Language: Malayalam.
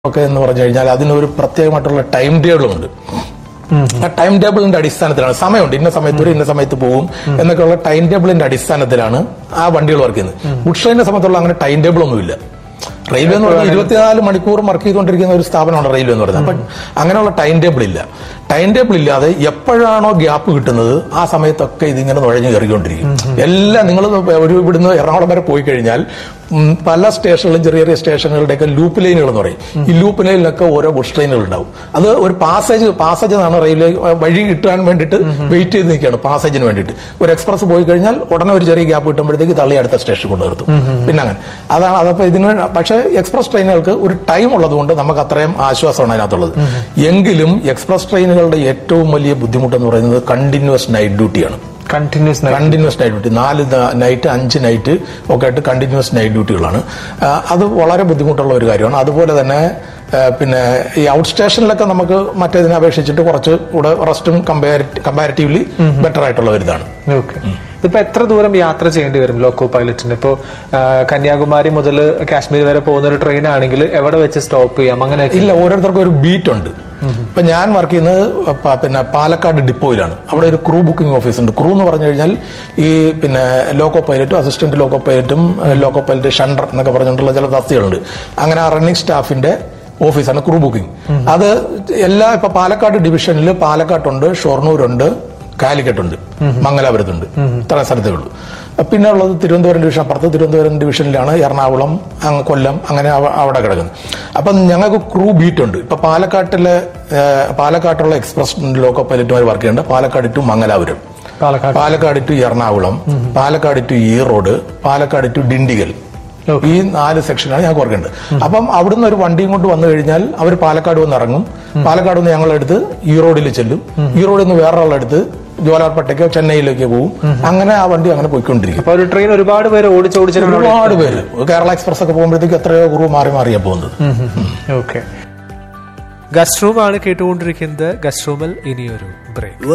ഒക്കെ എന്ന് പറഞ്ഞു കഴിഞ്ഞാൽ അതിനൊരു പ്രത്യേകമായിട്ടുള്ള ടൈം ടേബിളും ഉണ്ട് ആ ടൈം ടേബിളിന്റെ അടിസ്ഥാനത്തിലാണ് സമയമുണ്ട് ഇന്ന സമയത്ത് വരും ഇന്ന സമയത്ത് പോകും എന്നൊക്കെയുള്ള ടൈം ടേബിളിന്റെ അടിസ്ഥാനത്തിലാണ് ആ വണ്ടികൾ വർക്ക് ചെയ്യുന്നത് ഗുഡ് ട്രെയിനിനെ സംബന്ധിച്ചുള്ള അങ്ങനെ ടൈം ടേബിൾ ഒന്നുമില്ല റെയിൽവേ എന്ന് പറഞ്ഞാൽ ഇരുപത്തിനാല് മണിക്കൂർ വർക്ക് ചെയ്തുകൊണ്ടിരിക്കുന്ന ഒരു സ്ഥാപനമാണ് റെയിൽവേ എന്ന് പറയുന്നത് അപ്പൊ അങ്ങനെയുള്ള ടൈം ടേബിൾ ഇല്ല ടൈം ടേബിൾ ഇല്ലാതെ എപ്പോഴാണോ ഗ്യാപ്പ് കിട്ടുന്നത് ആ സമയത്തൊക്കെ ഇതിങ്ങനെ നുഴഞ്ഞു കയറിക്കൊണ്ടിരിക്കും എല്ലാം നിങ്ങൾ ഒരു ഇവിടുന്ന് എറണാകുളം വരെ പോയി കഴിഞ്ഞാൽ ഉം, പല സ്റ്റേഷനുകളും ചെറിയ ചെറിയ സ്റ്റേഷനുകളുടെയൊക്കെ ലൂപ്പ് ലൈനുകൾ എന്ന് പറയും ഈ ലൂപ്പ് ലൈനിലൊക്കെ ഓരോ ബുഷ് ട്രെയിനുകൾ ഉണ്ടാവും അത് ഒരു പാസേജ് പാസേജ് എന്നാണ് റെയിൽവേ അഹ് വഴി കിട്ടാൻ വേണ്ടിയിട്ട് വെയിറ്റ് ചെയ്ത് നിൽക്കുകയാണ് പാസേജിന് വേണ്ടിയിട്ട് ഒരു എക്സ്പ്രസ് പോയി കഴിഞ്ഞാൽ ഉടനെ ഒരു ചെറിയ ഗ്യാപ്പ് കിട്ടുമ്പോഴത്തേക്ക് തള്ളി അടുത്ത സ്റ്റേഷൻ കൊണ്ട് നിർത്തും പിന്നെ അങ്ങനെ അതാണ് അതപ്പോ ഇതിന് പക്ഷേ എക്സ്പ്രസ് ട്രെയിനുകൾക്ക് ഒരു ടൈം ഉള്ളതുകൊണ്ട് നമുക്ക് അത്രയും ആശ്വാസമാണ് അതിനകത്തുള്ളത് എങ്കിലും എക്സ്പ്രസ് ട്രെയിനുകളുടെ ഏറ്റവും വലിയ ബുദ്ധിമുട്ടെന്ന് പറയുന്നത് കണ്ടിന്യൂസ് നൈറ്റ് ഡ്യൂട്ടിയാണ് കണ്ടിന്യൂസ് കണ്ടിന്യൂസ് നൈറ്റ് ഡ്യൂട്ടി നാല് നൈറ്റ് അഞ്ച് നൈറ്റ് ഒക്കെ ആയിട്ട് കണ്ടിന്യൂസ് നൈറ്റ് ഡ്യൂട്ടികളാണ് ആ, അത് വളരെ ബുദ്ധിമുട്ടുള്ള ഒരു കാര്യമാണ് അതുപോലെ തന്നെ ആ, പിന്നെ ഈ ഔട്ട് സ്റ്റേഷനിലൊക്കെ നമുക്ക് മറ്റേതിനെ അപേക്ഷിച്ചിട്ട് കുറച്ച് കൂടെ റെസ്റ്റും കമ്പാരിറ്റീവ്ലി ബെറ്റർ ആയിട്ടുള്ള ഒരു ഇതാണ് ഓക്കെ ഇതിപ്പോ എത്ര ദൂരം യാത്ര ചെയ്യേണ്ടി വരും ലോക്കോ പൈലറ്റിന് ഇപ്പോ ആ, കന്യാകുമാരി മുതൽ കാശ്മീർ വരെ പോകുന്ന ഒരു ട്രെയിൻ ആണെങ്കിൽ എവിടെ വെച്ച് സ്റ്റോപ്പ് ചെയ്യാം അങ്ങനെയൊക്കെ ഇല്ല ഓരോരുത്തർക്കും ഒരു ബീറ്റ് ഉണ്ട് ഇപ്പൊ ഞാൻ വർക്ക് ചെയ്യുന്നത് പ- പിന്നെ പാലക്കാട് ഡിപ്പോയിലാണ് അവിടെ ഒരു ക്രൂ ബുക്കിംഗ് ഓഫീസ് ഉണ്ട് ക്രൂ എന്ന് പറഞ്ഞു കഴിഞ്ഞാൽ ഈ പിന്നെ ലോക്കോ പൈലറ്റും അസിസ്റ്റന്റ് ലോക്കോ പൈലറ്റും ലോക്കോ പൈലറ്റ് ഷണ്ടർ എന്നൊക്കെ പറഞ്ഞിട്ടുള്ള ചില തസ്തികളുണ്ട് അങ്ങനെ ആ റണ്ണിംഗ് സ്റ്റാഫിന്റെ ഓഫീസാണ് ക്രൂ ബുക്കിംഗ് അത് എല്ലാ ഇപ്പൊ പാലക്കാട് ഡിവിഷനിൽ പാലക്കാട്ടുണ്ട് ഷൊർണൂരുണ്ട് കാലിക്കട്ടുണ്ട് മംഗലാപുരത്തുണ്ട് ഇത്ര സ്ഥലത്തേ ഉള്ളൂ പിന്നെ ഉള്ളത് തിരുവനന്തപുരം ഡിവിഷൻ അപ്പുറത്ത് തിരുവനന്തപുരം ഡിവിഷനിലാണ് എറണാകുളം അങ്ങ് കൊല്ലം അങ്ങനെ അവ- അവിടെ കിടക്കുന്നത് അപ്പം ഞങ്ങൾക്ക് ക്രൂ ബീറ്റ് ഉണ്ട് ഇപ്പൊ പാലക്കാട്ടിലെ ഏഹ്, പാലക്കാട്ടുള്ള എക്സ്പ്രസ് ലോക്കോ പൈലറ്റുമായി വർക്ക് ചെയ്യുന്നുണ്ട് Palakkad to Mangalapuram Palakkad Palakkad to Ernakulam Palakkad to Erode Palakkad to Dindigul ഈ നാല് സെക്ഷനാണ് ഞങ്ങൾക്ക് വർക്ക് ഉണ്ട് അപ്പം അവിടുന്ന് ഒരു വണ്ടിയും കൊണ്ട് വന്നു കഴിഞ്ഞാൽ അവർ പാലക്കാട് വന്ന് ഇറങ്ങും പാലക്കാട് നിന്ന് ഞങ്ങളെടുത്ത് ഈറോഡിൽ ചെല്ലും ഈറോഡിൽ നിന്ന് വേറൊരാളെടുത്ത് ജോലാർപേട്ടയ്ക്കോ ചെന്നൈയിലേക്കോ പോകും അങ്ങനെ ആ വണ്ടി അങ്ങനെ പോയിക്കൊണ്ടിരിക്കും അപ്പൊ ഒരു ട്രെയിൻ ഒരുപാട് പേര് ഓടിച്ചോടിച്ചു ഒരുപാട് പേര് കേരള എക്സ്പ്രസ് ഒക്കെ പോകുമ്പോഴത്തേക്ക് എത്രയോ കുറവ് മാറി മാറിയാ പോകുന്നത് ഓക്കെ ഗസ്റ്റ് റൂമാണ് കേട്ടുകൊണ്ടിരിക്കുന്നത് ഗസ്റ്റ് റൂമിൽ ഇനിയൊരു ബ്രേക്ക്